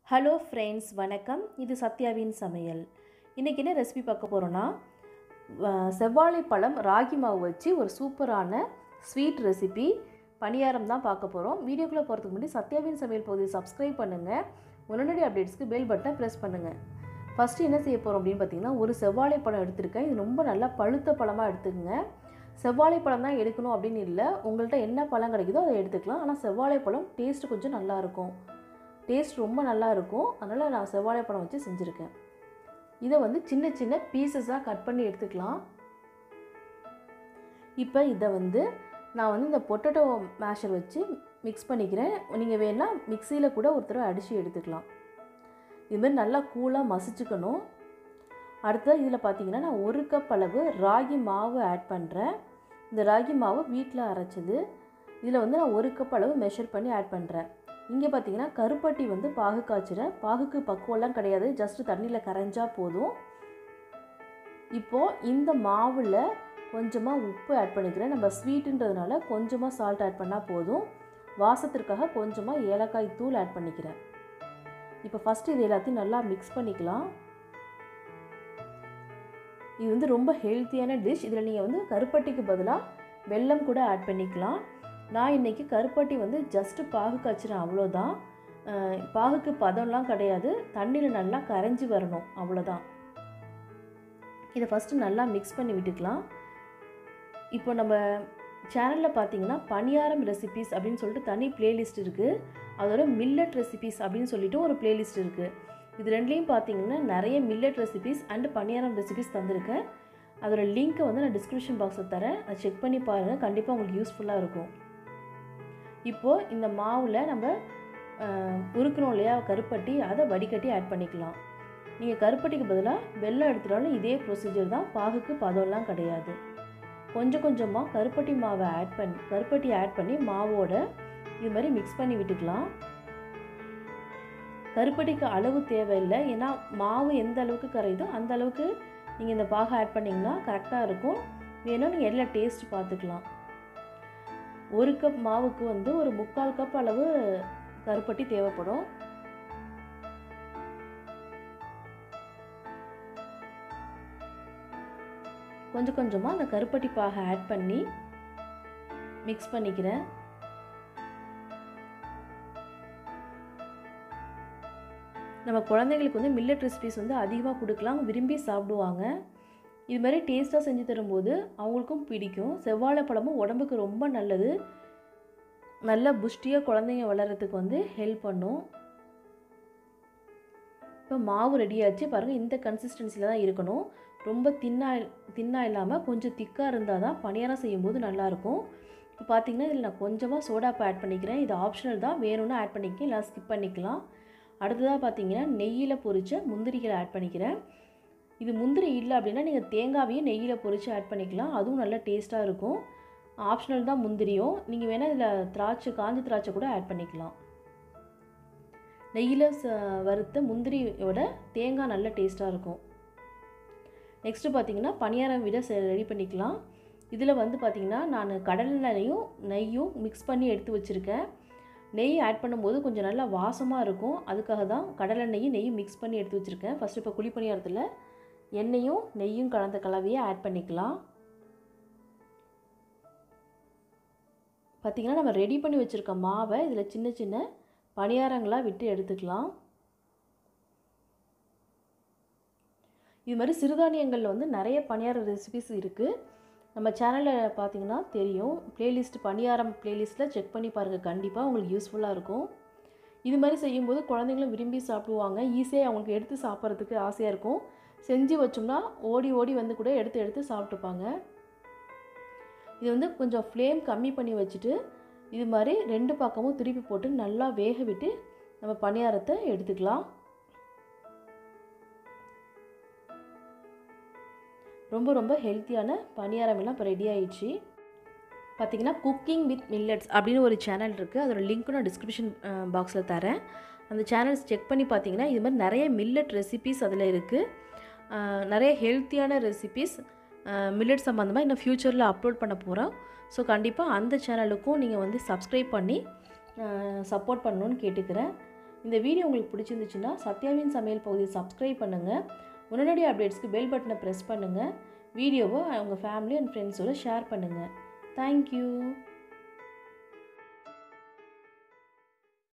hello friends வணக்கம் இது சத்யாவின் சமையல் இன்றைக்கி என்ன ரெசிபி பார்க்க போகிறோன்னா செவ்வாழை பழம் ராகி மாவு வச்சு ஒரு சூப்பரான ஸ்வீட் ரெசிபி பணியாரம் தான் பார்க்க போகிறோம் வீடியோக்குள்ளே போகிறதுக்கு முன்னாடி சத்யாவின் சமையல் பகுதியை சப்ஸ்கிரைப் பண்ணுங்கள் உடனடி அப்டேட்ஸ்க்கு பெல் பட்டனை ப்ரெஸ் பண்ணுங்கள் ஃபஸ்ட்டு என்ன செய்ய போகிறோம் அப்படின்னு பார்த்தீங்கன்னா ஒரு செவ்வாழை பழம் எடுத்திருக்கேன் இது ரொம்ப நல்லா பழுத்த பழமாக எடுத்துக்கங்க செவ்வாழை பழம் தான் எடுக்கணும் அப்படின்னு இல்லை உங்கள்கிட்ட என்ன பழம் கிடைக்குதோ அதை எடுத்துக்கலாம் ஆனால் செவ்வாழை பழம் டேஸ்ட்டு கொஞ்சம் நல்லாயிருக்கும் டேஸ்ட் ரொம்ப நல்லா இருக்கும் அதனால் நான் செவ்வாழை பழம் வச்சு செஞ்சுருக்கேன் இதை வந்து சின்ன சின்ன பீசஸாக கட் பண்ணி எடுத்துக்கலாம் இப்போ இதை வந்து நான் வந்து இந்த பொட்டேட்டோ மேஷர் வச்சு மிக்ஸ் பண்ணிக்கிறேன் நீங்கள் வேணால் மிக்சியில் கூட ஒரு தடவை அடித்து எடுத்துக்கலாம் இதுமாரி நல்லா கூலாக மசிச்சுக்கணும் அடுத்தது இதில் பார்த்தீங்கன்னா நான் ஒரு கப் அளவு ராகி மாவு ஆட் பண்ணுறேன் இந்த ராகி மாவு வீட்டில் அரைச்சது இதில் வந்து நான் ஒரு கப் அளவு மெஷர் பண்ணி ஆட் பண்ணுறேன் இங்கே பார்த்தீங்கன்னா கருப்பட்டி வந்து பாகு காய்ச்சிறேன் பாகுக்கு பக்குவம்லாம் கிடையாது ஜஸ்ட்டு தண்ணியில் கரைஞ்சா போதும் இப்போது இந்த மாவில் கொஞ்சமாக உப்பு ஆட் பண்ணிக்கிறேன் நம்ம ஸ்வீட்டுன்றதுனால கொஞ்சமாக சால்ட் ஆட் பண்ணால் போதும் வாசத்திற்காக கொஞ்சமாக ஏலக்காய் தூள் ஆட் பண்ணிக்கிறேன் இப்போ ஃபஸ்ட்டு இது எல்லாத்தையும் நல்லா மிக்ஸ் பண்ணிக்கலாம் இது வந்து ரொம்ப ஹெல்த்தியான டிஷ் இதில் நீங்கள் வந்து கருப்பட்டிக்கு பதிலாக வெல்லம் கூட ஆட் பண்ணிக்கலாம் நான் இன்றைக்கி கருப்பட்டி வந்து ஜஸ்ட்டு பாகு காய்ச்சிறேன் அவ்வளோதான் பாகுக்கு பதம்லாம் கிடையாது தண்ணியில் நல்லா கரைஞ்சி வரணும் அவ்வளோதான் இதை ஃபஸ்ட்டு நல்லா மிக்ஸ் பண்ணி விட்டுக்கலாம் இப்போ நம்ம சேனலில் பார்த்தீங்கன்னா பணியாரம் ரெசிபீஸ் அப்படின்னு சொல்லிட்டு தனி பிளேலிஸ்ட் இருக்குது அதோட மில்லட் ரெசிபீஸ் அப்படின்னு சொல்லிட்டு ஒரு பிளேலிஸ்ட் இருக்குது இது ரெண்டுலேயும் பார்த்தீங்கன்னா நிறைய millet recipes and paniyaram recipes தந்திருக்கேன் அதோட லிங்க்கை வந்து நான் டிஸ்கிரிப்ஷன் பாக்ஸில் தரேன் அதை செக் பண்ணி பாருங்கள் கண்டிப்பாக உங்களுக்கு யூஸ்ஃபுல்லாக இருக்கும் இப்போது இந்த மாவில் நம்ம உருக்கணும் இல்லையா கருப்பட்டி அதை வடிகட்டி ஆட் பண்ணிக்கலாம் நீங்கள் கருப்பட்டிக்கு பதிலாக வெள்ளம் எடுத்துட்டாலும் இதே ப்ரொசீஜர் தான் பாகுக்கு பதம்லாம் கிடையாது கொஞ்சம் கொஞ்சமாக கருப்பட்டி மாவை ஆட் பண்ணி கருப்பட்டி ஆட் பண்ணி மாவோட இது மாதிரி மிக்ஸ் பண்ணி விட்டுக்கலாம் கருப்பட்டிக்கு அளவு தேவையில்லை ஏன்னா மாவு எந்த அளவுக்கு கரையுதோ அந்த அளவுக்கு நீங்கள் இந்த பாகை ஆட் பண்ணிங்கன்னா கரெக்டாக இருக்கும் வேணும் நீங்கள் எல்லாம் டேஸ்ட் பார்த்துக்கலாம் ஒரு கப் மாவுக்கு வந்து ஒரு முக்கால் கப் அளவு கருப்பட்டி தேவைப்படும் கொஞ்சம் கொஞ்சமாக அந்த கருப்பட்டி பாகை ஆட் பண்ணி மிக்ஸ் பண்ணிக்கிறேன் நம்ம குழந்தைங்களுக்கு வந்து மில்லட் ரெசிபிஸ் வந்து அதிகமாக கொடுக்கலாம் விரும்பி சாப்பிடுவாங்க இது மாதிரி டேஸ்ட்டாக செஞ்சு தரும்போது அவங்களுக்கும் பிடிக்கும் செவ்வாழை பழமும் உடம்புக்கு ரொம்ப நல்லது நல்ல புஷ்டியாக குழந்தைங்க வளர்கிறதுக்கு வந்து ஹெல்ப் பண்ணும் இப்போ மாவு ரெடியாச்சு பாருங்கள் இந்த கன்சிஸ்டன்சியில் தான் இருக்கணும் ரொம்ப தின்னாக தின்னாக இல்லாமல் கொஞ்சம் திக்காக இருந்தால் தான் பணியாரம் செய்யும்போது நல்லாயிருக்கும் இப்போ பார்த்தீங்கன்னா இதில் நான் கொஞ்சமாக சோடாப்பை ஆட் பண்ணிக்கிறேன் இது ஆப்ஷனல் தான் வேணும்னு ஆட் பண்ணிக்க இல்லை ஸ்கிப் பண்ணிக்கலாம் அடுத்ததாக பார்த்தீங்கன்னா நெய்யில் பொரித்த முந்திரிகளை ஆட் பண்ணிக்கிறேன் இது முந்திரி இல்லை அப்படின்னா நீங்கள் தேங்காவையும் நெய்யில் பொரித்து ஆட் பண்ணிக்கலாம் அதுவும் நல்லா டேஸ்ட்டாக இருக்கும் ஆப்ஷனல் தான் முந்திரியும் நீங்கள் வேணால் இதில் திராட்சை காஞ்சி திராட்சை கூட ஆட் பண்ணிக்கலாம் நெய்யில் ச வறுத்த முந்திரியோட தேங்காய் நல்ல டேஸ்ட்டாக இருக்கும் நெக்ஸ்ட்டு பார்த்தீங்கன்னா பணியாரம் விட ரெடி பண்ணிக்கலாம் இதில் வந்து பார்த்திங்கன்னா நான் கடலெண்ணையும் நெய்யும் மிக்ஸ் பண்ணி எடுத்து வச்சுருக்கேன் நெய் ஆட் பண்ணும்போது கொஞ்சம் நல்லா வாசமாக இருக்கும் அதுக்காக தான் கடலெண்ணெயும் நெய்யும் மிக்ஸ் பண்ணி எடுத்து வச்சுருக்கேன் ஃபஸ்ட்டு இப்போ குழி பணியாரத்தில் எண்ணெயும் நெய்யும் கலந்த கலவையை ஆட் பண்ணிக்கலாம் பார்த்திங்கன்னா நம்ம ரெடி பண்ணி வச்சுருக்க மாவை இதில் சின்ன சின்ன பணியாரங்களாக விட்டு எடுத்துக்கலாம் இது மாதிரி சிறுதானியங்களில் வந்து நிறைய பணியார ரெசிபிஸ் இருக்குது நம்ம சேனலில் பார்த்தீங்கன்னா தெரியும் ப்ளேலிஸ்ட் பணியாரம் ப்ளேலிஸ்ட்டில் செக் பண்ணி பாருங்கள் கண்டிப்பாக உங்களுக்கு யூஸ்ஃபுல்லாக இருக்கும் இது மாதிரி செய்யும்போது குழந்தைங்களும் விரும்பி சாப்பிடுவாங்க ஈஸியாக அவங்களுக்கு எடுத்து சாப்பிட்றதுக்கு ஆசையாக இருக்கும் செஞ்சு வச்சோம்னா ஓடி ஓடி வந்து கூட எடுத்து எடுத்து சாப்பிட்டுப்பாங்க இது வந்து கொஞ்சம் ஃப்ளேம் கம்மி பண்ணி வச்சுட்டு இது மாதிரி ரெண்டு பக்கமும் திருப்பி போட்டு நல்லா வேக விட்டு நம்ம பணியாரத்தை எடுத்துக்கலாம் ரொம்ப ரொம்ப ஹெல்த்தியான பணியாரம் எல்லாம் இப்போ ரெடி ஆயிடுச்சு பார்த்திங்கன்னா குக்கிங் வித் மில்லட்ஸ் அப்படின்னு ஒரு சேனல் இருக்குது அதோட லிங்க்கும் நான் டிஸ்கிரிப்ஷன் பாக்ஸில் தரேன் அந்த சேனல்ஸ் செக் பண்ணி பார்த்தீங்கன்னா இது மாதிரி நிறைய மில்லட் ரெசிபீஸ் அதில் இருக்குது நிறைய ஹெல்த்தியான ரெசிபீஸ் மில்லட் சம்மந்தமாக இன்னும் ஃப்யூச்சரில் அப்லோட் பண்ண போகிறோம் ஸோ கண்டிப்பாக அந்த சேனலுக்கும் நீங்கள் வந்து சப்ஸ்கிரைப் பண்ணி சப்போர்ட் பண்ணணுன்னு கேட்டுக்கிறேன் இந்த வீடியோ உங்களுக்கு பிடிச்சிருந்துச்சுன்னா சத்யாவின் சமையல் பகுதியை சப்ஸ்கிரைப் பண்ணுங்கள் உடனடி அப்டேட்ஸ்க்கு பெல் பட்டனை ப்ரெஸ் பண்ணுங்கள் வீடியோவை உங்கள் ஃபேமிலி அண்ட் ஃப்ரெண்ட்ஸோடு ஷேர் பண்ணுங்கள் தேங்க்யூ